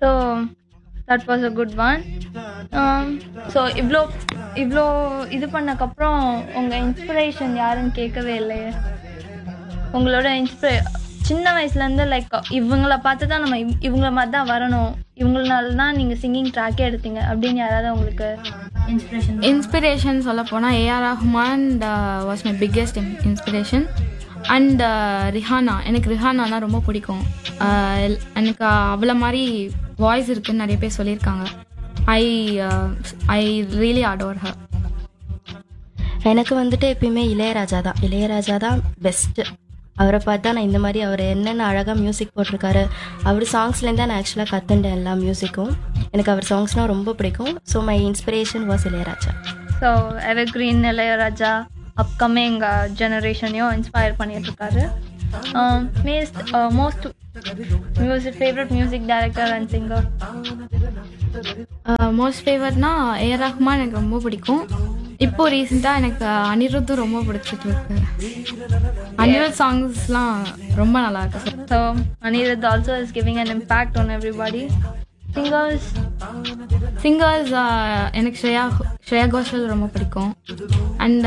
So that was a good one so இவ்வளோ இவ்வளோ இது பண்ணக்கப்புறம் உங்கள் இன்ஸ்பிரேஷன் யாருன்னு கேட்கவே இல்லையே உங்களோட இன்ஸ்பிரே சின்ன வயசுலேருந்து லைக் இவங்கள பார்த்து தான் நம்ம இவ்- இவங்கள மாதிரி தான் வரணும் இவங்களால தான் நீங்கள் சிங்கிங் ட்ராக்கே எடுத்தீங்க அப்படின்னு யாராவது உங்களுக்கு இன்ஸ்பிரேஷன் இன்ஸ்பிரேஷன் சொல்ல போனால் AR Rahman was my biggest inspiration and Rihanna எனக்கு ரிஹானானா ரொம்ப பிடிக்கும் Uh, எனக்கு அவளை மாதிரி வாய்ஸ் இருக்குன்னு நிறைய பேர் சொல்லியிருக்காங்க I I really adore her எனக்கு வந்துட்டு எப்பயுமே இளையராஜா தான் இளையராஜா தான் பெஸ்ட்டு அவரை பார்த்து தான் நான் இந்த மாதிரி அவர் என்னென்ன அழகாக மியூசிக் போட்டிருக்காரு அவர் சாங்ஸ்லேருந்து நான் ஆக்சுவலாக கற்றுண்டேன் எல்லா மியூசிக்கும் எனக்கு அவர் சாங்ஸ்னால் ரொம்ப பிடிக்கும் so my inspiration was Ilaiyaraaja so evergreen Ilaiyaraaja upcoming ஜெனரேஷனையும் இன்ஸ்பயர் பண்ணிட்டு இருக்காரு most most music favourite music director and singer most ஃபேவர்ட்னா ஏஆர் ரஹ்மான் எனக்கு ரொம்ப பிடிக்கும் இப்போ ரீசெண்டாக எனக்கு அனிருத்தும் ரொம்ப பிடிச்சிட்டு இருக்கு அனிருத் சாங்ஸ்லாம் ரொம்ப நல்லா இருக்கு so Anirudh also is giving an impact on everybody singers singers எனக்கு ஸ்ரேயா ஸ்ரேயா கோஷல் ரொம்ப பிடிக்கும் அண்ட்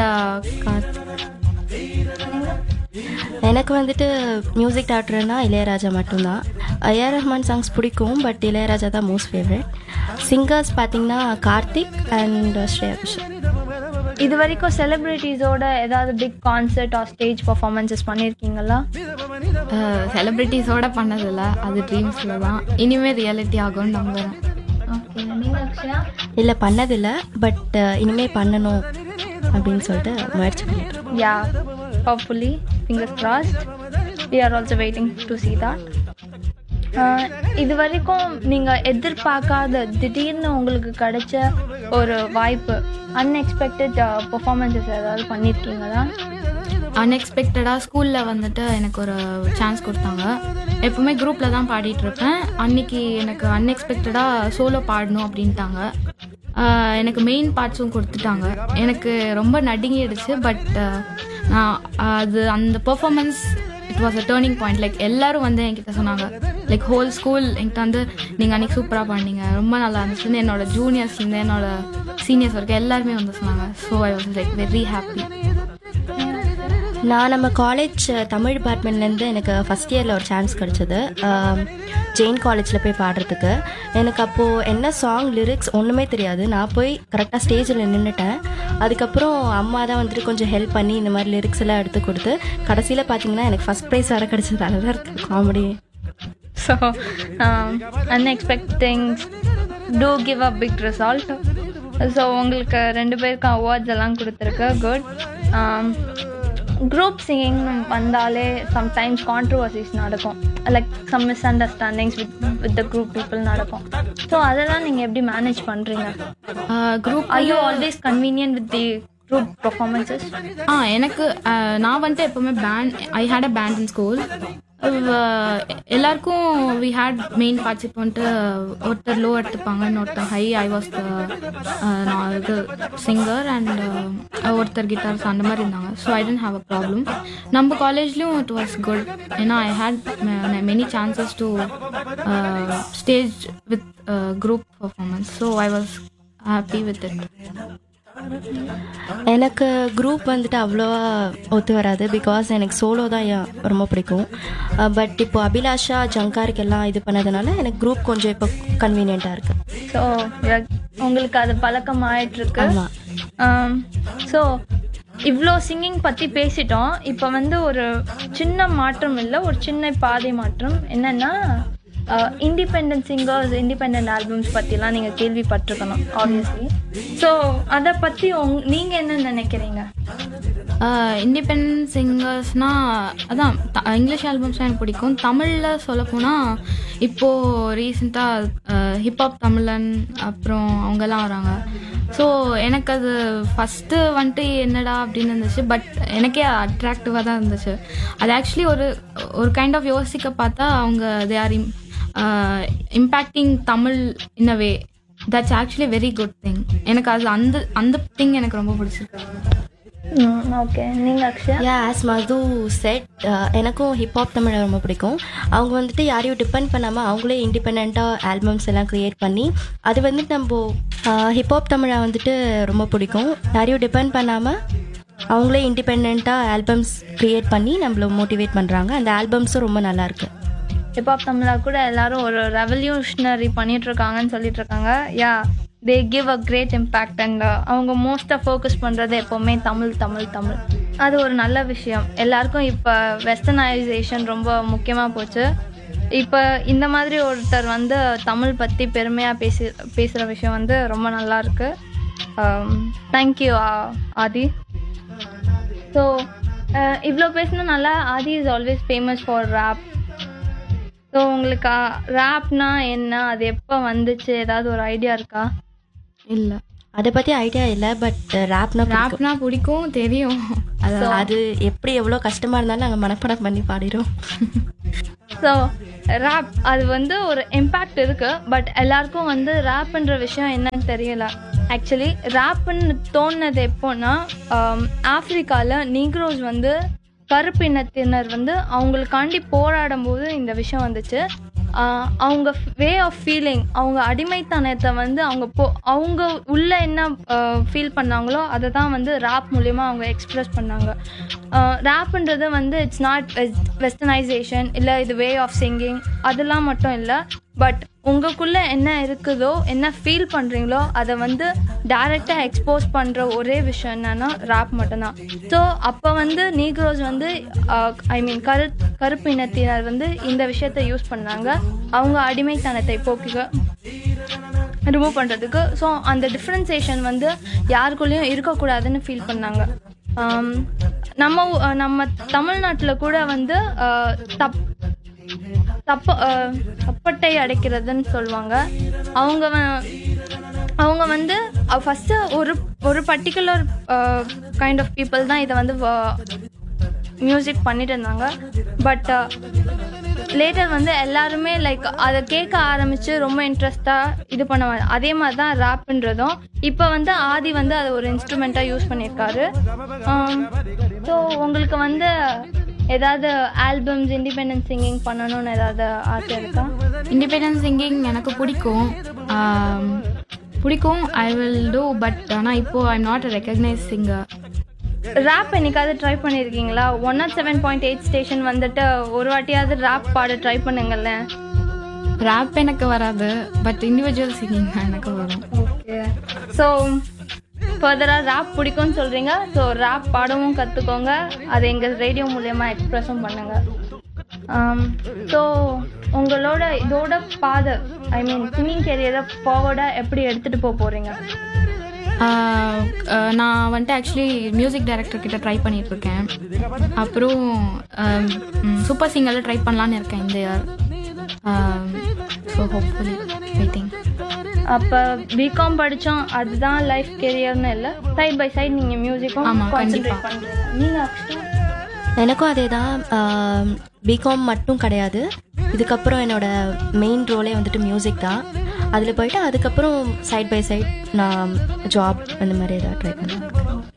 எனக்கு வந்துட்டு மியூசிக் டாக்டர்னா இளையராஜா மட்டும்தான் ஏஆர் ரஹ்மான் சாங்ஸ் பிடிக்கும் பட் இளையராஜா தான் மோஸ்ட் ஃபேவரட் சிங்கர்ஸ் பார்த்தீங்கன்னா கார்த்திக் அண்ட் ஸ்ரேயா விஷன் இது வரைக்கும் செலிப்ரிட்டிஸோட ஏதாவது big concert or stage performances பண்ணியிருக்கீங்களா செலிப்ரிட்டிஸோட பண்ணதில்ல அது ட்ரீம்ஸில் தான் இனிமேல் ரியாலிட்டி ஆகும்னு நம்புகிறேன் ஓகே நீங்கள் அக்ஷயா இல்லை பண்ணதில்லை பட் இனிமேல் பண்ணணும் அப்படின்னு சொல்லிட்டு முயற்சி பண்ணிட்டு இருக்கேன். Yeah hopefully fingers crossed we are also waiting to see that ah இது வரைக்கும் நீங்கள் எதிர்பார்க்காத திடீர்னு உங்களுக்கு கிடைச்ச ஒரு வாய்ப்பு அன்எக்ஸ்பெக்டட் பர்ஃபார்மன்ஸஸ் ஏதாவது பண்ணியிருக்கீங்களா அன்எக்ஸ்பெக்டடாக ஸ்கூலில் வந்துட்டு எனக்கு ஒரு சான்ஸ் கொடுத்தாங்க எப்பவுமே குரூப்பில் தான் பாடிட்டு இருப்பேன் அன்னைக்கு எனக்கு அன்எக்ஸ்பெக்டடாக சோலோ பாடணும் அப்படின்ட்டாங்க ஆஹ் எனக்கு மெயின் பார்ட்ஸும் கொடுத்துட்டாங்க எனக்கு ரொம்ப நடுங்கிடுச்சு பட் நான் அது அந்த performance it was a turning point like எல்லாரும் வந்து என்கிட்ட சொன்னாங்க லைக் ஹோல் ஸ்கூல் என்கிட்ட வந்து நீங்கள் அன்றைக்கி சூப்பராக பாடினீங்க ரொம்ப நல்லா இருந்துச்சுன்னு என்னோட ஜூனியர்ஸ்லேருந்து என்னோட சீனியர்ஸ் வரைக்கும் எல்லாருமே வந்து சொன்னாங்க so I was like very happy நான் நம்ம காலேஜ் தமிழ் டிபார்ட்மெண்ட்லேருந்து எனக்கு ஃபஸ்ட் இயரில் ஒரு சான்ஸ் கிடச்சிது ஜெயின் காலேஜில் போய் பாடுறதுக்கு எனக்கு அப்போது என்ன சாங் லிரிக்ஸ் ஒன்றுமே தெரியாது நான் போய் கரெக்டாக ஸ்டேஜில் நின்றுட்டேன் அதுக்கப்புறம் அம்மா தான் வந்துட்டு கொஞ்சம் ஹெல்ப் பண்ணி இந்த மாதிரி லிரிக்ஸ் எல்லாம் எடுத்து கொடுத்து கடைசியில் பார்த்தீங்கன்னா எனக்கு ஃபஸ்ட் ப்ரைஸ் வர கிடச்சது அழகாக இருக்குது comedy so unexpectings to give a big result so உங்களுக்கு ரெண்டு பேருக்கும் அவார்ட்ஸ் எல்லாம் கொடுத்துருக்கு குட் குரூப் சிங்கிங் வந்தாலே சம்டைம்ஸ் கான்ட்ரவர்சிஸ் நடக்கும் like some misunderstandings with with the group people நடக்கும் ஸோ அதெல்லாம் நீங்கள் எப்படி மேனேஜ் பண்ணுறீங்க group I you always convenient with the group performances ah எனக்கு அஹ், நான் வந்துட்டு எப்போவுமே band I had a band in school எல்லாருக்கும் வி ஹேட் மெயின் பார்ட்ஸ் இப்போ வந்துட்டு ஒருத்தர் லோ எடுத்துப்பாங்க இன்னொருத்தர் ஹை ஐ வாஸ் த நான் இது சிங்கர் அண்ட் ஒருத்தர் கிட்டார்ஸ் அந்த மாதிரி இருந்தாங்க so I tend have a problem நம்ம காலேஜ்லேயும் இட் வாஸ் குட் ஏன்னா I had many chances to stage with group performance so I was happy with it எனக்கு குரூப் வந்துட்டு அவ்வளோவா ஒத்து வராது பிகாஸ் எனக்கு சோலோ தான் ஏன் ரொம்ப பிடிக்கும் பட் இப்போ அபிலாஷா ஜங்காருக்கெல்லாம் இது பண்ணதுனால எனக்கு குரூப் கொஞ்சம் இப்போ கன்வீனியண்ட்டாக இருக்குது ஸோ உங்களுக்கு அது பழக்கம் ஆயிட்டிருக்கு ஆமாம் ஸோ இவ்வளோ சிங்கிங் பற்றி பேசிட்டோம் இப்போ வந்து ஒரு சின்ன மாற்றம் இல்லை ஒரு சின்ன பாதை மாற்றம் என்னன்னா இண்டிபெண்டன்ட் சிங்கர்ஸ் இண்டிபெண்டன்ட் ஆல்பம்ஸ் பற்றிலாம் நீங்கள் கேள்விப்பட்டிருக்கணும் ஆப்வியஸ்லி ஸோ அதை பற்றி உங் நீங்கள் என்ன நினைக்கிறீங்க இண்டிபெண்டன்ட் சிங்கர்ஸ்னால் அதான் த- இங்கிலீஷ் ஆல்பம்ஸ் எனக்கு பிடிக்கும் தமிழில் சொல்லப்போனால் இப்போது ரீசெண்டாக ஹிப்ஹாப் தமிழன் அப்புறம் அவங்கெல்லாம் வராங்க ஸோ எனக்கு அது ஃபஸ்ட்டு வந்துட்டு என்னடா அப்படின்னு இருந்துச்சு பட் எனக்கே அட்ராக்டிவாக தான் இருந்துச்சு அது ஆக்சுவலி ஒரு ஒரு கைண்ட் ஆஃப் யோசிக்க பார்த்தா அவங்க தே ஆர் இம் impacting Tamil in a way that's actually very good thing எனக்கு அது அந்த அந்த திங் எனக்கு ரொம்ப பிடிச்சிருக்கு ஓகே நீங்கள் Akshaya yeah as Madhu said எனக்கும் ஹிப்ஹாப் தமிழை ரொம்ப பிடிக்கும் அவங்க வந்துட்டு யாரையும் டிபெண்ட் பண்ணாமல் அவங்களே இண்டிபெண்ட்டாக ஆல்பம்ஸ் எல்லாம் க்ரியேட் பண்ணி அது வந்துட்டு நம்ம ஹிப்ஹாப் தமிழை வந்துட்டு ரொம்ப பிடிக்கும் யாரையும் டிபெண்ட் பண்ணாமல் அவங்களே இண்டிபெண்ட்டாக ஆல்பம்ஸ் க்ரியேட் பண்ணி நம்மள மோட்டிவேட் பண்ணுறாங்க அந்த ஆல்பம்ஸும் ரொம்ப நல்லாயிருக்கு ஹிப்ஹாப் தமிழா கூட எல்லாரும் ஒரு ரெவல்யூஷனரி பண்ணிட்டு இருக்காங்கன்னு சொல்லிட்டு இருக்காங்க yeah they give a great impact and அவங்க மோஸ்ட்டாக ஃபோக்கஸ் பண்ணுறது எப்போவுமே தமிழ் தமிழ் தமிழ் அது ஒரு நல்ல விஷயம் எல்லாருக்கும் இப்போ வெஸ்டர்னைசேஷன் ரொம்ப முக்கியமாக போச்சு இப்போ இந்த மாதிரி ஒருத்தர் வந்து தமிழ் பற்றி பெருமையாக பேசி பேசுகிற விஷயம் வந்து ரொம்ப நல்லா இருக்கு தேங்க்யூ ஆதி ஸோ இவ்வளோ பேசினனால Aadhi is always famous for rap so உங்களுக்கு ரேப்னா என்ன அது எப்போ வந்துச்சு ஏதாவது ஒரு ஐடியா இருக்கா இல்லை அதை பற்றி ஐடியா இல்லை பட் ரேப்னா ரேப்னா பிடிக்கும் தெரியும் அது அது எப்படி எவ்வளோ கஷ்டமாக இருந்தாலும் நாங்கள் மனப்பாடம் பண்ணி பாடிடுவோம் ஸோ ரேப் அது வந்து ஒரு இம்பேக்ட் இருக்கு பட் எல்லாருக்கும் வந்து ரேப்ன்ற விஷயம் என்னன்னு தெரியல ஆக்சுவலி ரேப்புன்னு தோணுனது எப்போன்னா ஆப்ரிக்காவில் நீக்ரோஸ் வந்து கருப்பினத்தினர் வந்து அவங்களுக்காண்டி போராடும் போது இந்த விஷயம் வந்துச்சு ஆஹ் அவங்க வே ஆஃப் ஃபீலிங் அவங்க அடிமைத்தனத்தை வந்து அவங்க போ அவங்க உள்ள என்ன ஃபீல் பண்ணாங்களோ அதை தான் வந்து ரேப் மூலயமா அவங்க எக்ஸ்ப்ரெஸ் பண்ணாங்க ரேப்புன்றது வந்து இட்ஸ் நாட் வெஸ்டர்னைசேஷன் இல்லை இது வே ஆஃப் சிங்கிங் அதெல்லாம் மட்டும் இல்லை பட் உங்களுக்குள்ள என்ன இருக்குதோ என்ன ஃபீல் பண்ணுறீங்களோ அதை வந்து டைரெக்டாக எக்ஸ்போஸ் பண்ணுற ஒரே விஷயம் என்னன்னா ரேப் மட்டும்தான் ஸோ அப்போ வந்து நீக்ரோஸ் வந்து ஐ மீன் கரு கருப்பு இனத்தினர் வந்து இந்த விஷயத்தை யூஸ் பண்ணாங்க அவங்க அடிமைத்தனத்தை போக்கிக்க ரிமூவ் பண்ணுறதுக்கு ஸோ அந்த டிஃப்ரென்சேஷன் வந்து யாருக்குள்ளேயும் இருக்கக்கூடாதுன்னு ஃபீல் பண்ணாங்க ஆம், நம்ம ஊ- நம்ம தமிழ்நாட்டில் கூட வந்து ஆஹ், தப் தப்ப ஆஹ், தப்பட்டை அடைக்கிறதுன்னு சொல்லுவாங்க அவங்க வ- அவங்க வந்து ஃபஸ்ட்டு ஒரு ஒரு பர்டிகுலர் கைண்ட் ஆஃப் பீப்புள் தான் இதை வந்து மியூசிக் பண்ணிட்டு இருந்தாங்க பட் லேட்டர் வந்து எல்லாருமே லைக் அதை கேட்க ஆரம்பிச்சு ரொம்ப இன்ட்ரெஸ்டாக இது பண்ணுவாங்க அதே மாதிரி தான் ரேப்புன்றதும் இப்போ வந்து ஆதி வந்து அதை ஒரு இன்ஸ்ட்ருமெண்ட்டாக யூஸ் பண்ணியிருக்காரு ஸோ உங்களுக்கு வந்து ஏதாவது ஆல்பம்ஸ் இண்டிபெண்டன்ஸ் சிங்கிங் பண்ணணும்னு ஏதாவது ஆசை இருக்கா இண்டிபெண்டன்ஸ் சிங்கிங் எனக்கு பிடிக்கும் ஆம், பிடிக்கும் ஐ வில் டூ பட் ஆனால் இப்போது I am not a recognise singer rap என்னைக்காவது ட்ரை பண்ணியிருக்கீங்களா one nought seven point eight station வந்துட்டு ஒரு வாட்டியாவது ரேப் பாட ட்ரை பண்ணுங்களேன் ரேப் எனக்கு வராது பட் இண்டிவிஜுவல் சிங்கிங் எனக்கு வரும் ஓகே ஸோ ஃபர்தராக ரேப் பிடிக்கும்னு சொல்கிறீங்க ஸோ ரேப் பாடவும் கற்றுக்கோங்க அதை எங்கள் ரேடியோ மூலயமா எக்ஸ்ப்ரெஸும் பண்ணுங்கள் ஸோ உங்களோட இதோட பாதை ஐ மீன் சிங்கிங் கெரியரை ஃபார்வர்டாக எப்படி எடுத்துகிட்டு போக போகிறீங்க ஆஹ், ஆஹ், நான் வந்துட்டு ஆக்சுவலி மியூசிக் டைரக்டர் கிட்ட ட்ரை பண்ணிட்டு இருக்கேன் அப்புறம் சூப்பர் சிங்கரில் ட்ரை பண்ணலான்னு இருக்கேன் இந்த இயர் ஸோ ஹோப்ஃபுல்லி வெயிட்டிங் அப்போ பிகாம் படித்தோம் அதுதான் லைஃப் கெரியர்னு இல்லை சைட் பை சைட் நீங்கள் மியூசிக்கும் ஆமா, கான்சென்ட்ரேட் கண்டிப்பா. பண்ணுறீங்க நீங்கள் அக்ஷயா எனக்கும் அதே தான் பிகாம் மட்டும் கிடையாது இதுக்கப்புறம் என்னோட மெயின் ரோலே வந்துட்டு மியூசிக் தான் அதில் போயிட்டு அதுக்கப்புறம் சைட் பை சைட் நான் ஜாப் அந்த மாதிரி ஏதாவது ட்ரை பண்ணுவேன்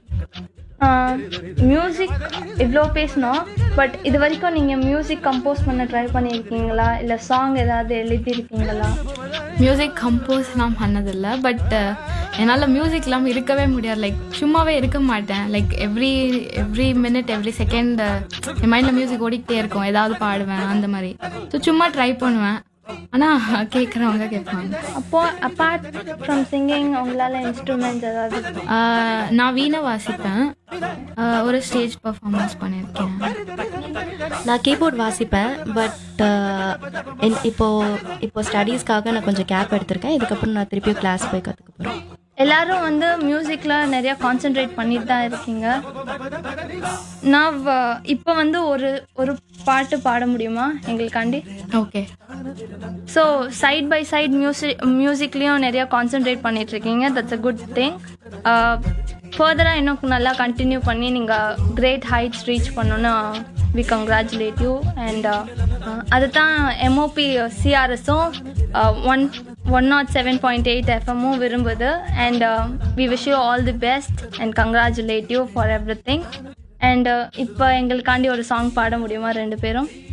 மியூசிக் இவ்வளோ பேசணும் பட் இது வரைக்கும் நீங்கள் மியூசிக் கம்போஸ் பண்ண ட்ரை பண்ணியிருக்கீங்களா இல்லை சாங் ஏதாவது எழுதியிருக்கீங்களா மியூசிக் கம்போஸ்லாம் பண்ணதில்லை பட் என்னால் மியூசிக் இல்லாமல் இருக்கவே முடியாது லைக் சும்மாவே இருக்க மாட்டேன் like every every minute every second என் மைண்டில் மியூசிக் ஓடிக்கிட்டே இருக்கும் ஏதாவது பாடுவேன் அந்த மாதிரி ஸோ சும்மா ட்ரை பண்ணுவேன் ஆனால் கேட்குறவங்க கேட்பாங்க அப்போது அப்பார்ட் ஃப்ரம் சிங்கிங் உங்களால் இன்ஸ்ட்ருமெண்ட்ஸ் ஏதாவது ஆஹ் நான் வீணை வாசிப்பேன் ஆஹ் ஒரு ஸ்டேஜ் பர்ஃபார்மன்ஸ் பண்ணியிருக்கேன் நான் கீபோர்ட் வாசிப்பேன் பட் இப்போ இப்போ ஸ்டடீஸ்க்காக நான் கொஞ்சம் கேப் எடுத்திருக்கேன் இதுக்கப்புறம் நான் திருப்பியும் கிளாஸ் போய் கற்றுக்க போகிறேன் எல்லாரும் வந்து மியூசிக்கில் நிறையா கான்சென்ட்ரேட் பண்ணிட்டு தான் இருக்கீங்க நான் இப்போ வந்து ஒரு ஒரு பாட்டு பாட முடியுமா எங்களுக்காண்டி okay so side by side music மியூசிக்லேயும் நிறையா கான்சென்ட்ரேட் பண்ணிட்டு இருக்கீங்க தட்ஸ் அ குட் திங் ஃபர்தராக இன்னும் நல்லா கண்டினியூ பண்ணி நீங்கள் கிரேட் ஹைட்ஸ் ரீச் பண்ணணும்னு வி கங்க்ராச்சுலேட் யூ அண்ட் அது தான் எம்ஓபி சிஆர்எஸும் one one nought seven point eight எஃப்எம்மும் விரும்புது and we wish you all the best and congratulate you for எவ்ரி திங் அண்ட் இப்போ எங்களுக்காண்டி ஒரு சாங் பாட முடியுமா ரெண்டு பேரும்